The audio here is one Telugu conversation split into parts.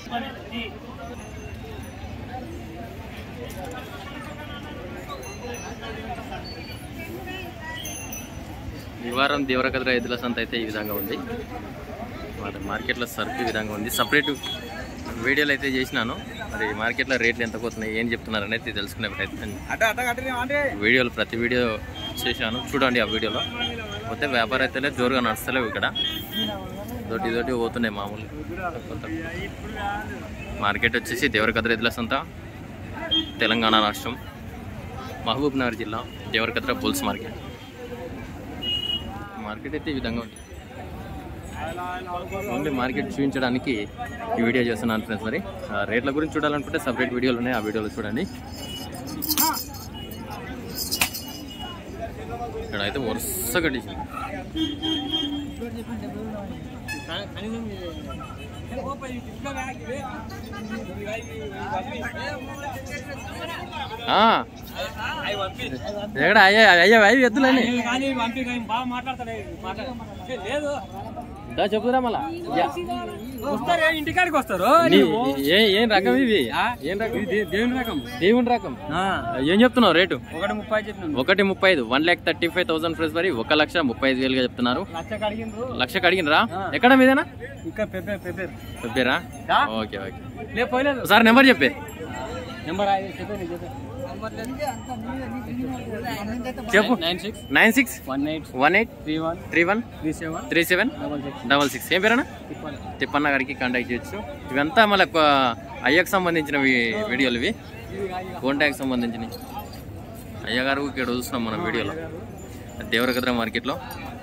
ఈ వారం దేవరకద్ర ఎద్దుల సంత అయితే ఈ విధంగా ఉంది మరి మార్కెట్లో సరుకు ఈ విధంగా ఉంది సపరేట్ వీడియోలు అయితే చేసినాను మరి మార్కెట్లో రేట్లు ఎంత పోతున్నాయి ఏం చెప్తున్నారు అనేది తెలుసుకునే ప్రయత్నం వీడియోలు ప్రతి వీడియో చేశాను చూడండి ఆ వీడియోలో పోతే వ్యాపారం అయితే జోరుగా నడుస్తలేవు ఇక్కడ దొడ్డి దొడ్డి పోతున్నాయి మామూలు తక్కువ తక్కువ. మార్కెట్ వచ్చేసి దేవరకద్ర ఎద్దుల సంత తెలంగాణ రాష్ట్రం మహబూబ్ నగర్ జిల్లా దేవరకద్ర బుల్స్ మార్కెట్ మార్కెట్ అయితే ఈ విధంగా ఉంది ఓన్లీ మార్కెట్ చూపించడానికి ఈ వీడియో చేస్తున్నాను ఫ్రెండ్స్ మరి ఆ రేట్ల గురించి చూడాలనుకుంటే సపరేట్ వీడియోలు ఉన్నాయి ఆ వీడియోలో చూడండి ఇక్కడ అయితే వరుస కట్టేసింది ఆ. ఎక్కడ అయ్యా అయ్యా అయ్యి ఎద్దులని కానీ పంపి కానీ బాగా మాట్లాడతాడు మాట్లాడ లేదు దా చెప్పురా మళ్ళా యా. వస్తారు ఇంటికాడికి వస్తారు నీ- ఏ- ఏం రకం ఇవి ఏం రకం దేవుని రకం దేవుని రకం ఏం చెప్తున్నావు రేటు ఒకటి ముప్పై చెప్పినాను ఒకటి ముప్పై ఐదు one lakh thirty five thousand friends మరి ఒక లక్ష ముప్పై ఐదు వేలుగా చెప్తున్నారు లక్షకు అడిగిండ్రు లక్షకు అడిగినరా ఎక్కడ మీదేనా ఇంకా పెప్పే పెప్పే చెప్పారా దా. ఓకే ఓకే లేదు పోయలేదు ఒకసారి నెంబర్ చెప్పే నెంబర్ చెప్పే చెప్పే చెప్పు nine six nine six one eight one eight three one three one three seven three seven double six double six ఏం పేరేనా తిప్పాలి తిప్పన్న గారికి కాంటాక్ట్ చేయొచ్చు ఇవంతా మళ్ళీ అయ్యకు సంబంధించిన వీడియోలు ఇవి కోంటాక్ట్ సంబంధించినవి అయ్యగారు ఇక్కడ చూస్తున్నాం మన వీడియోలో దేవరకద్ర మార్కెట్లో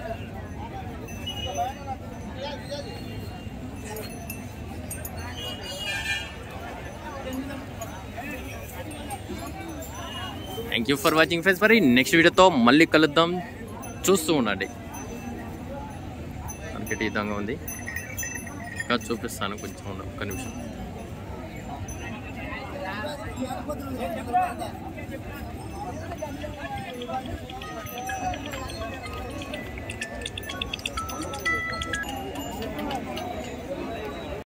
thank you for watching friends మరి నెక్స్ట్ వీడియోతో మళ్ళీ కలుద్దాం చూస్తూ ఉండండి మార్కెట్ ఈ విధంగా ఉంది ఇంకా చూపిస్తాను కొంచెం ఉండు, ఒక్క నిమిషం